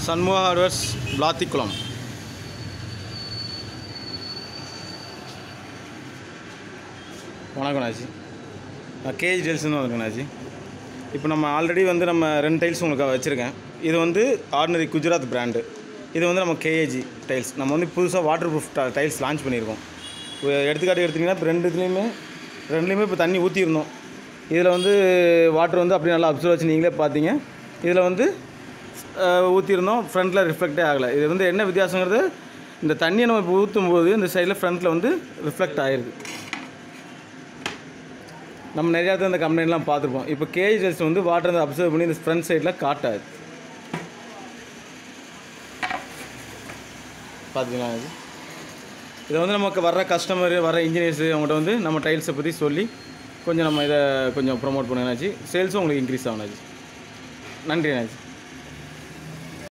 Shanmuga hardwares Vilathikulam வணக்கம் Nazi நான் KG டெயில்ஸ்னு வந்திருக்கேன் நாஜி இப்போ நம்ம ஆல்ரெடி வந்து நம்ம ரெண்டு டைல்ஸ் உங்களுக்கு வச்சுருக்கேன் இது வந்து ஆர்டினரி குஜராத் பிராண்டு இது வந்து நம்ம கேஏஜி டைல்ஸ் நம்ம வந்து புதுசாக வாட்டர் ப்ரூஃப் டைல்ஸ் லான்ச் பண்ணியிருக்கோம் இப்போ எடுத்துக்காட்டு எடுத்திங்கன்னா இப்போ ரெண்டுத்துலேயுமே ரெண்டுலேயுமே இப்போ தண்ணி ஊற்றிருந்தோம் இதில் வந்து வாட்டர் வந்து அப்படியே நல்லா அப்சர்வ் வச்சு நீங்களே பார்த்தீங்க இதில் வந்து ஊற்றிருந்தோம் ஃப்ரண்ட்டில் ரிஃப்ளெக்டே ஆகலை இது வந்து என்ன வித்தியாசங்கிறது இந்த தண்ணியை நம்ம இப்போ ஊற்றும் போது இந்த சைடில் ஃப்ரண்ட்டில் வந்து ரிஃப்ளெக்ட் ஆகிருது நம்ம நிறையா தான் இந்த கம்ப்ளைண்ட்லாம் பார்த்துருப்போம் இப்போ கேஜிஎஸ் வந்து வாட்டர் வந்து அப்சர்வ் பண்ணி இந்த ஃப்ரண்ட் சைடில் காட்டாது பார்த்தீங்களா இது இதை வந்து நமக்கு வர்ற கஸ்டமர் வர இன்ஜினியர்ஸ் அவங்கள்ட்ட வந்து நம்ம டைல்ஸை பற்றி சொல்லி கொஞ்சம் நம்ம இதை கொஞ்சம் ப்ரொமோட் பண்ணுங்கனாச்சு சேல்ஸும் உங்களுக்கு இன்க்ரீஸ் ஆகுனாச்சு நன்றி அண்ணாச்சி